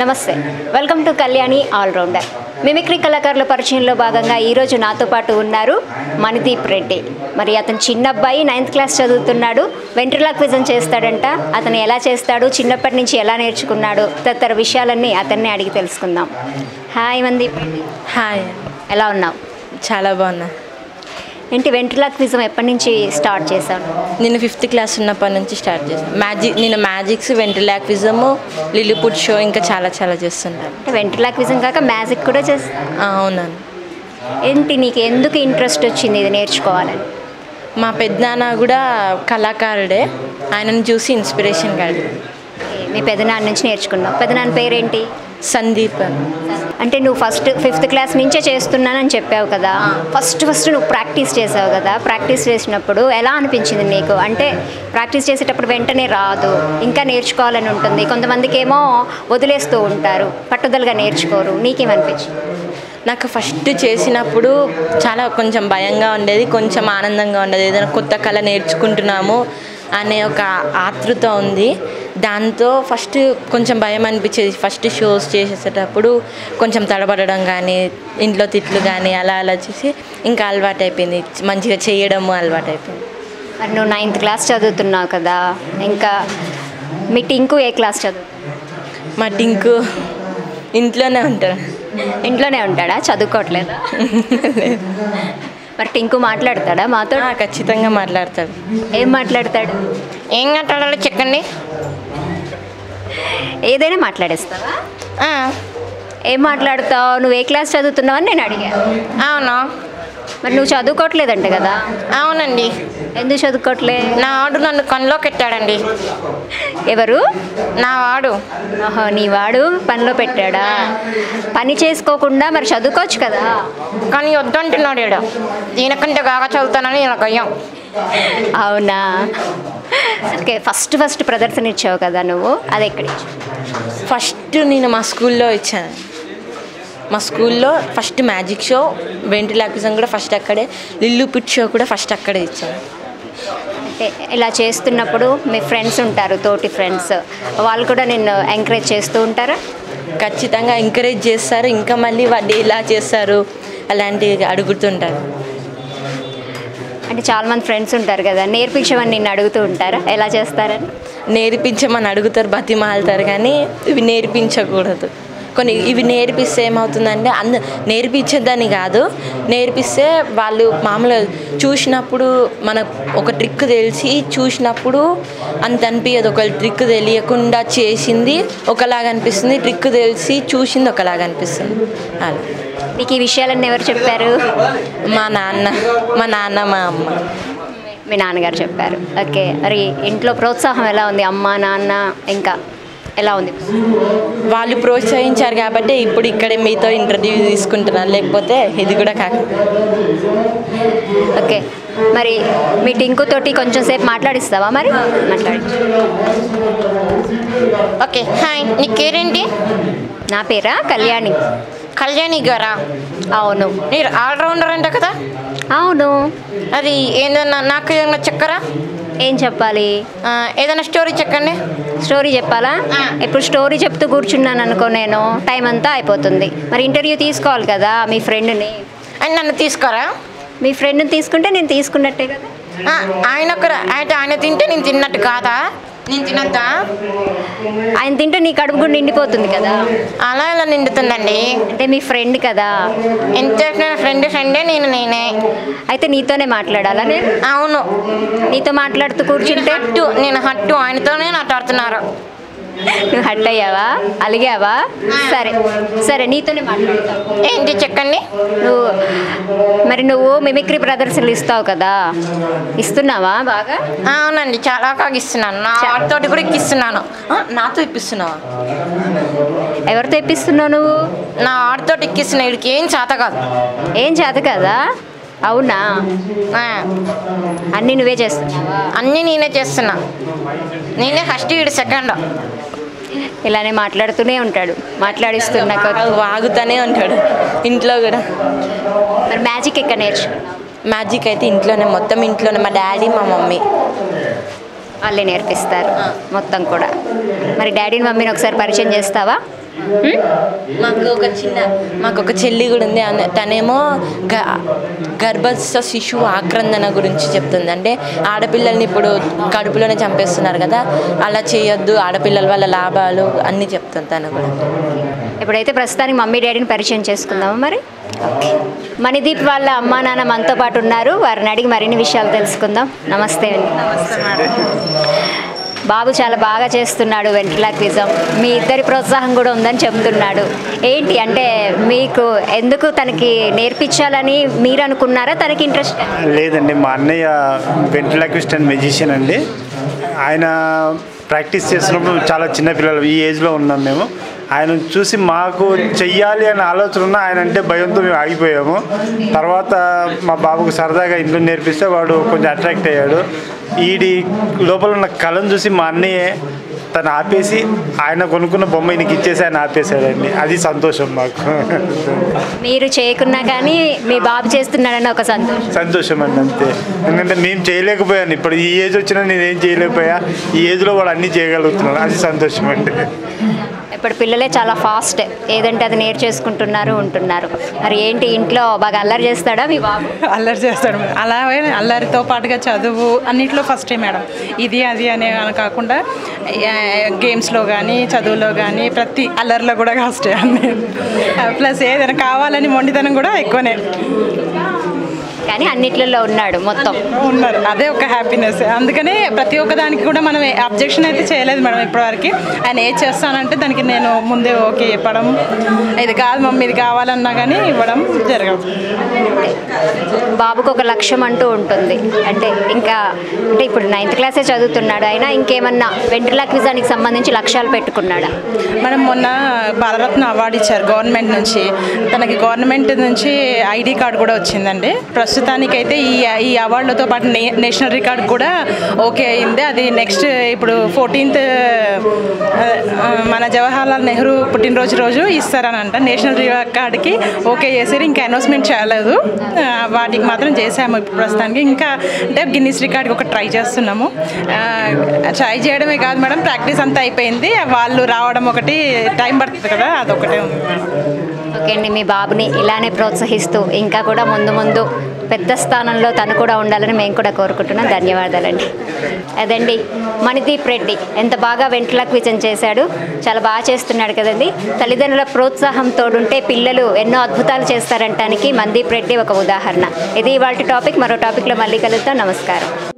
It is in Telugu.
నమస్తే welcome to Kalyani allrounder mimicry కళాకారుల పరిచయంలో భాగంగా ఈరోజు నాతో పాటు ఉన్నారు మణిదీప్ రెడ్డి మరి అతను చిన్న అబ్బాయి నైన్త్ క్లాస్ చదువుతున్నాడు వెంట్రలాక్విజం చేస్తాడంట అతను ఎలా చేస్తాడు చిన్నప్పటి నుంచి ఎలా నేర్చుకున్నాడు తదితర విషయాలన్నీ అతన్ని అడిగి తెలుసుకుందాం హాయ్ మందీప్ హాయ్ ఎలా ఉన్నావు చాలా బాగున్నా ఏంటి వెంట్రలాక్విజం ఎప్పటి నుంచి స్టార్ట్ చేశాను నేను ఫిఫ్త్ క్లాస్ ఉన్నప్పటి నుంచి స్టార్ట్ చేశాను మ్యాజిక్ నేను మ్యాజిక్స్ వెంటిలాక్విజము లిలిపుట్ షో ఇంకా చాలా చాలా చేస్తుంటాను అంటే వెంట్రలాక్విజం కాక మ్యాజిక్ కూడా చేస్తా ఆ, అవునండి ఏంటి నీకు ఎందుకు ఇంట్రెస్ట్ వచ్చింది ఇది నేర్చుకోవాలని మా పెద్దనాన్న కూడా కళాకారుడే ఆయనను చూసి ఇన్స్పిరేషన్ కాదు మీ పెదనాన్న నుంచి నేర్చుకున్నావు పెదనాన్న పేరేంటి సందీప్ అని. అంటే నువ్వు ఫస్ట్ ఫిఫ్త్ క్లాస్ నుంచే చేస్తున్నానని చెప్పావు కదా ఫస్ట్ ఫస్ట్ నువ్వు ప్రాక్టీస్ చేసావు కదా ప్రాక్టీస్ చేసినప్పుడు ఎలా అనిపించింది నీకు అంటే ప్రాక్టీస్ చేసేటప్పుడు వెంటనే రాదు ఇంకా నేర్చుకోవాలని ఉంటుంది కొంతమందికి ఏమో వదిలేస్తూ ఉంటారు పట్టుదలగా నేర్చుకోరు నీకేమనిపించింది నాకు ఫస్ట్ చేసినప్పుడు చాలా కొంచెం భయంగా ఉండేది కొంచెం ఆనందంగా ఉండేది ఏదైనా కొత్త కళ నేర్చుకుంటున్నాము అనే ఒక ఆతృత ఉంది దాంతో ఫస్ట్ కొంచెం భయం అనిపించేది ఫస్ట్ షోస్ చేసేటప్పుడు కొంచెం తడబడడం కానీ ఇంట్లో తిట్లు కానీ అలా అలా చేసి ఇంకా అలవాటు అయిపోయింది మంచిగా చేయడము అలవాటు అయిపోయింది మరి నువ్వు నైన్త్ క్లాస్ చదువుతున్నావు కదా ఇంకా మీ టింకు ఏ క్లాస్ చదువు మా టింకు ఇంట్లోనే ఉంటాడు ఇంట్లోనే ఉంటాడా చదువుకోవట్లేదా మరి టింకు మాట్లాడతాడా మాతో ఆ, ఖచ్చితంగా మాట్లాడతాడు ఏం మాట్లాడతాడు ఏం మాట్లాడాలో చెప్పండి ఏదైనా మాట్లాడేస్తావా ఏం మాట్లాడతావు నువ్వు ఏ క్లాస్ చదువుతున్నావు అని నేను అడిగాను అవును మరి నువ్వు చదువుకోవట్లేదంట కదా అవునండి ఎందుకు చదువుకోవట్లే నా వాడు నన్ను కన్లో పెట్టాడండి ఎవరు నా వాడు ఆహా నీ వాడు పనిలో పెట్టాడా పని చేసుకోకుండా మరి చదువుకోవచ్చు కదా కానీ వద్దంటున్నాడు ఈడ దీనికంటే బాగా చదువుతానని నాకు అయ్యాం అవునా ఓకే ఫస్ట్ ఫస్ట్ ప్రదర్శన ఇచ్చావు కదా నువ్వు అది ఎక్కడ ఇచ్చావు ఫస్ట్ నేను మా స్కూల్లో ఇచ్చాను మా స్కూల్లో ఫస్ట్ మ్యాజిక్ షో వెంటిలాక్విజం కూడా ఫస్ట్ అక్కడే లిల్లు పిట్ షో కూడా ఫస్ట్ అక్కడే ఇచ్చాను అంటే ఇలా చేస్తున్నప్పుడు మీ ఫ్రెండ్స్ ఉంటారు తోటి ఫ్రెండ్స్ వాళ్ళు కూడా నిన్ను ఎంకరేజ్ చేస్తూ ఉంటారా ఖచ్చితంగా ఎంకరేజ్ చేస్తారు ఇంకా మళ్ళీ వాళ్ళు ఇలా చేస్తారు అలాంటివి అడుగుతుంటారు అంటే చాలా మంది ఫ్రెండ్స్ ఉంటారు కదా నేర్పించమని నిన్ను అడుగుతూ ఉంటారా ఎలా చేస్తారని నేర్పించమని అడుగుతారు బతిమాలుతారు కానీ ఇవి నేర్పించకూడదు కొన్ని ఇవి నేర్పిస్తే ఏమవుతుందంటే అంద నేర్పించేదని కాదు నేర్పిస్తే వాళ్ళు మామూలుగా చూసినప్పుడు మన ఒక ట్రిక్ తెలిసి చూసినప్పుడు అంత అనిపించదు ఒక ట్రిక్ తెలియకుండా చేసింది ఒకలాగా అనిపిస్తుంది ట్రిక్ తెలిసి చూసింది ఒకలాగా అనిపిస్తుంది అలా మీకు ఈ విషయాలన్నీ ఎవరు చెప్పారు మా నాన్న మా నాన్న మా అమ్మ మీ నాన్నగారు చెప్పారు ఓకే మరి ఇంట్లో ప్రోత్సాహం ఎలా ఉంది అమ్మ నాన్న ఇంకా ఎలా ఉంది వాళ్ళు ప్రోత్సహించారు కాబట్టి ఇప్పుడు ఇక్కడే మీతో ఇంటర్వ్యూ తీసుకుంటున్నాను లేకపోతే ఇది కూడా కాక ఓకే మరి మీ టింకు తోటి కొంచెం సేపు మాట్లాడిస్తావా మరి మాట్లాడి ఓకే హాయ్ నీ పేరేంటి నా పేరా కళ్యాణి కళ్యాణి గారా అవును మీరు ఆల్రౌండర్ అంట కదా అవును అది ఏదన్నా నాకు ఏదన్నా చెక్కరా ఏం చెప్పాలి ఆ, ఏదైనా స్టోరీ చెక్కండి స్టోరీ చెప్పాలా ఆ. ఇప్పుడు స్టోరీ చెప్తూ కూర్చున్నాను అనుకో నేను టైం అంతా అయిపోతుంది మరి ఇంటర్వ్యూ తీసుకోవాలి కదా మీ ఫ్రెండ్ని అని నన్ను తీసుకోరా మీ ఫ్రెండ్ని తీసుకుంటే నేను తీసుకున్నట్టే కదా ఆ, ఆయన ఒక అయితే ఆయన తింటే నేను తిన్నట్టు కాదా నేను తినద్దా ఆయన తింటే నీ కడుపు కూడా నిండిపోతుంది కదా అలా ఇలా నిండుతుందండి అంటే మీ ఫ్రెండ్ కదా ఎంత ఫ్రెండ్ ఫ్రెండే నేను నేనే అయితే నీతోనే మాట్లాడాలా నేను అవును నీతో మాట్లాడుతూ నేను కూర్చుంటే హట్టు నేను హట్టు ఆయనతోనే మాట్లాడుతున్నారు నువ్వు హట్ అయ్యావా అలిగావా సరే సరే నీతోనే మాట్లాడతా ఏంటి చెక్కండి నువ్వు మరి నువ్వు మిమిక్రీ ప్రదర్శనలు ఇస్తావు కదా ఇస్తున్నావా బాగా అవునండి చాలా బాగా ఇస్తున్నాను నా చా- వాటితోటి కూడా ఎక్కిస్తున్నాను ఆ, నాతో ఇప్పిస్తున్నావా ఎవరితో ఇప్పిస్తున్నావు నువ్వు నా ఆడితో ఎక్కిస్తున్నా వీడికి ఏం చేత కాదు ఏం చేత కదా అవునా ఆ, అన్నీ నువ్వే చేస్తున్నావా అన్నీ నేనే చేస్తున్నా నేనే ఫస్ట్ వీడు సెకండ్ ఇలానే మాట్లాడుతూనే ఉంటాడు మాట్లాడిస్తున్నా కొద్ది. వాగుతానే ఉంటాడు ఇంట్లో కూడా మరి మ్యాజిక్ ఎక్కడ నేర్చుకున్నావు మ్యాజిక్ అయితే ఇంట్లోనే మొత్తం ఇంట్లోనే మా డాడీ మా మమ్మీ వాళ్ళే నేర్పిస్తారు మొత్తం కూడా మరి డాడీని మమ్మీని ఒకసారి పరిచయం చేస్తావా హ్మ్? మాకు ఒక చిన్న మాకు ఒక చెల్లి కూడా ఉంది ఆమె- తనేమో గ గర్భస్థ శిశువు ఆక్రందన గురించి చెప్తుంది అంటే ఆడపిల్లల్ని ఇప్పుడు కడుపులోనే చంపేస్తున్నారు కదా అలా చేయొద్దు ఆడపిల్లల వల్ల లాభాలు అన్నీ చెప్తుంది తను కూడా ఇప్పుడైతే ప్రస్తుతానికి మమ్మీ డాడీని పరిచయం చేసుకుందామా మరి ఓకే మణిదీప్ వాళ్ళ అమ్మా నాన్న మనతో పాటు ఉన్నారు వారిని అడిగి మరిన్ని విషయాలు తెలుసుకుందాం నమస్తే అండి నమస్తే మేడం బాబు చాలా బాగా చేస్తున్నాడు వెంట్రలాక్విజం మీ ఇద్దరి ప్రోత్సాహం కూడా ఉందని చెప్తున్నాడు ఏంటి అంటే మీకు ఎందుకు తనకి నేర్పించాలని మీరు అనుకున్నారా తనకి ఇంట్రెస్ట్ లేదండి మా అన్నయ్య వెంట్రలాక్విస్ట్ అండ్ మెజిషియన్ అండి ఆయన ప్రాక్టీస్ చేస్తున్నప్పుడు చాలా చిన్న పిల్లలు ఈ ఏజ్లో ఉన్నాం మేము ఆయన చూసి మాకు చెయ్యాలి అనే ఆలోచన ఉన్న ఆయన అంటే భయంతో మేము ఆగిపోయాము తర్వాత మా బాబుకు సరదాగా ఇంట్లో నేర్పిస్తే వాడు కొంచెం అట్రాక్ట్ అయ్యాడు ఈడి లోపల ఉన్న కళను చూసి మా అన్నయ్య తను ఆపేసి ఆయన కొనుక్కున్న బొమ్మ ఈయనకి ఇచ్చేసి ఆయన ఆపేశాడండి అది సంతోషం మాకు మీరు చేయకున్నా కానీ మీ బాబు చేస్తున్నాడని ఒక సంతోషం సంతోషం అండి అంతే ఎందుకంటే మేము చేయలేకపోయాను ఇప్పుడు ఈ ఏజ్ వచ్చినా నేను ఏం చేయలేకపోయా ఈ ఏజ్లో వాడు అన్నీ చేయగలుగుతున్నాడు అది సంతోషం అండి ఇప్పుడు పిల్లలే చాలా ఫాస్ట్ ఏదంటే అది నేర్చేసుకుంటున్నారు ఉంటున్నారు మరి ఏంటి ఇంట్లో బాగా అల్లరి చేస్తాడా మీ బాబు అల్లరి చేస్తాడు మేడం అలాగే అల్లరితో పాటుగా చదువు అన్నిట్లో ఫస్టే మేడం ఇది అది అనే అని కాకుండా గేమ్స్లో కానీ చదువులో కానీ ప్రతి అల్లరిలో కూడా ఫస్టే అన్ని ప్లస్ ఏదైనా కావాలని మొండితనం కూడా ఎక్కువనే కానీ అన్నిట్లలో ఉన్నాడు మొత్తం ఉన్నారు అదే ఒక హ్యాపీనెస్ అందుకనే ప్రతి ఒక్క దానికి కూడా మనం అబ్జెక్షన్ అయితే చేయలేదు మేడం ఇప్పటివరకు ఆయన ఏది చేస్తానంటే దానికి నేను ముందే ఓకే చెప్పడం ఇది కాదు మమ్మీ ఇది కావాలన్నా కానీ ఇవ్వడం జరగదు బాబుకు ఒక లక్ష్యం అంటూ ఉంటుంది అంటే ఇంకా అంటే ఇప్పుడు నైన్త్ క్లాసే చదువుతున్నాడు అయినా ఇంకేమన్నా వెంట్రలా క్విజానికి సంబంధించి లక్ష్యాలు పెట్టుకున్నాడా మనం మొన్న భారతరత్న అవార్డు ఇచ్చారు గవర్నమెంట్ నుంచి తనకి గవర్నమెంట్ నుంచి ఐడి కార్డు కూడా వచ్చిందండి ప్రస్తుతానికైతే ఈ ఈ అవార్డులతో పాటు నే నేషనల్ రికార్డ్ కూడా ఓకే అయింది అది నెక్స్ట్ ఇప్పుడు ఫోర్టీన్త్ మన జవహర్లాల్ నెహ్రూ పుట్టినరోజు రోజు ఇస్తారనంట నేషనల్ రికార్డ్కి ఓకే చేసారు ఇంకా అనౌన్స్మెంట్ చేయలేదు ఆ, వాటికి మాత్రం చేసాము ఇప్పుడు ప్రస్తుతానికి ఇంకా అంటే గిన్నీస్ రికార్డ్కి ఒక ట్రై చేస్తున్నాము ట్రై చేయడమే కాదు మేడం ప్రాక్టీస్ అంతా అయిపోయింది వాళ్ళు రావడం ఒకటి టైం పడుతుంది కదా అదొకటే ఉంది మేడం ఓకే అండి మీ బాబుని ఇలానే ప్రోత్సహిస్తూ ఇంకా కూడా ముందు ముందు పెద్ద స్థానంలో తను కూడా ఉండాలని మేము కూడా కోరుకుంటున్నాం ధన్యవాదాలండి అదండి మణిదీప్ రెడ్డి ఎంత బాగా వెంట్రలా క్విజన్ చేశాడు చాలా బాగా చేస్తున్నాడు కదండి తల్లిదండ్రుల ప్రోత్సాహం తోడుంటే పిల్లలు ఎన్నో అద్భుతాలు చేస్తారంటానికి మణిదీప్ రెడ్డి ఒక ఉదాహరణ ఇది ఇవాళ టాపిక్ మరో టాపిక్లో మళ్ళీ కలుద్దాం నమస్కారం